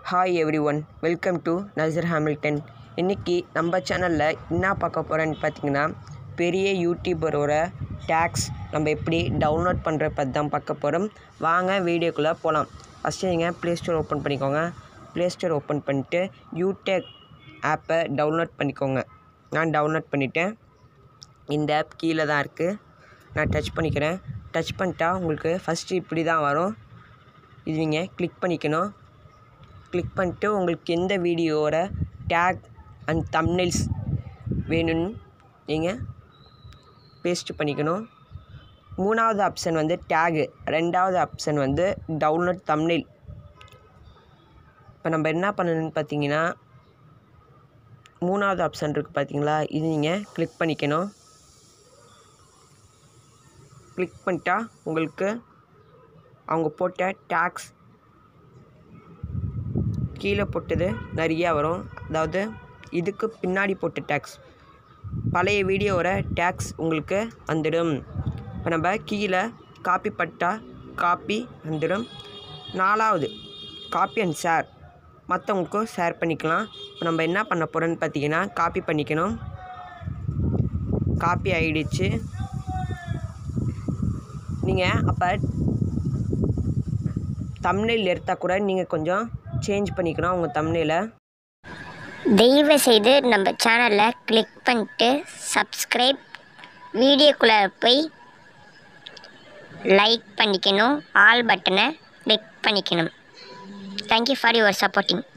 hi everyone welcome to Nasar Hamilton இன்றைக்கி நம்ம சேனலில் என்ன பார்க்க போகிறேன்னு பார்த்தீங்கன்னா பெரிய யூடியூபரோட டேக்ஸ் நம்ம எப்படி டவுன்லோட் பண்ணுற பற்றி தான் பார்க்க போகிறோம் வாங்க வீடியோக்குள்ளே போகலாம் ஃபஸ்ட்டு நீங்கள் ப்ளே ஸ்டோர் ஓப்பன் பண்ணிக்கோங்க ப்ளே ஸ்டோர் ஓப்பன் பண்ணிட்டு யூடேக் ஆப்பை டவுன்லோட் பண்ணிக்கோங்க நான் டவுன்லோட் பண்ணிட்டேன் இந்த ஆப் கீழே தான் இருக்குது நான் டச் பண்ணிக்கிறேன் டச் பண்ணிட்டா உங்களுக்கு ஃபஸ்ட்டு இப்படி தான் வரும் இது நீங்கள் கிளிக் பண்ணிக்கணும் கிளிக் பண்ணிட்டு உங்களுக்கு எந்த வீடியோவோட டேக் அண்ட் தம்னைல்ஸ் வேணும்னு நீங்கள் பேஸ்ட் பண்ணிக்கணும் மூணாவது ஆப்ஷன் வந்து டேகு ரெண்டாவது ஆப்ஷன் வந்து டவுன்லோட் தம்னைல் இப்போ நம்ம என்ன பண்ணணும்னு பார்த்தீங்கன்னா மூணாவது ஆப்ஷன் இருக்குது பார்த்தீங்களா இது நீங்கள் கிளிக் பண்ணிக்கணும் கிளிக் பண்ணிட்டா உங்களுக்கு அவங்க போட்ட டேக்ஸ் கீழே போட்டது நிறையா வரும் அதாவது இதுக்கு பின்னாடி போட்ட டேக்ஸ் பழைய வீடியோவோட டேக்ஸ் உங்களுக்கு வந்துடும் இப்போ நம்ம கீழே காப்பி பட்டா காப்பி வந்துடும் நாலாவது காப்பி அண்ட் ஷேர் மற்றவங்களுக்கும் ஷேர் பண்ணிக்கலாம் இப்போ நம்ம என்ன பண்ண போகிறோன்னு பார்த்தீங்கன்னா காப்பி பண்ணிக்கணும் காப்பி ஆகிடுச்சு நீங்கள் அப்போ தம்னைல் எடுத்தால் கூட நீங்கள் கொஞ்சம் சேஞ்ச் பண்ணிக்கணும் உங்கள் தம்னையில் தயவு செய்து நம்ம சேனலை கிளிக் பண்ணிட்டு சப்ஸ்கிரைப் வீடியோக்குள்ளே போய் லைக் பண்ணிக்கணும் ஆல் பட்டனை கிளிக் பண்ணிக்கணும் தேங்க்யூ ஃபார் யுவர் சப்போர்ட்டிங்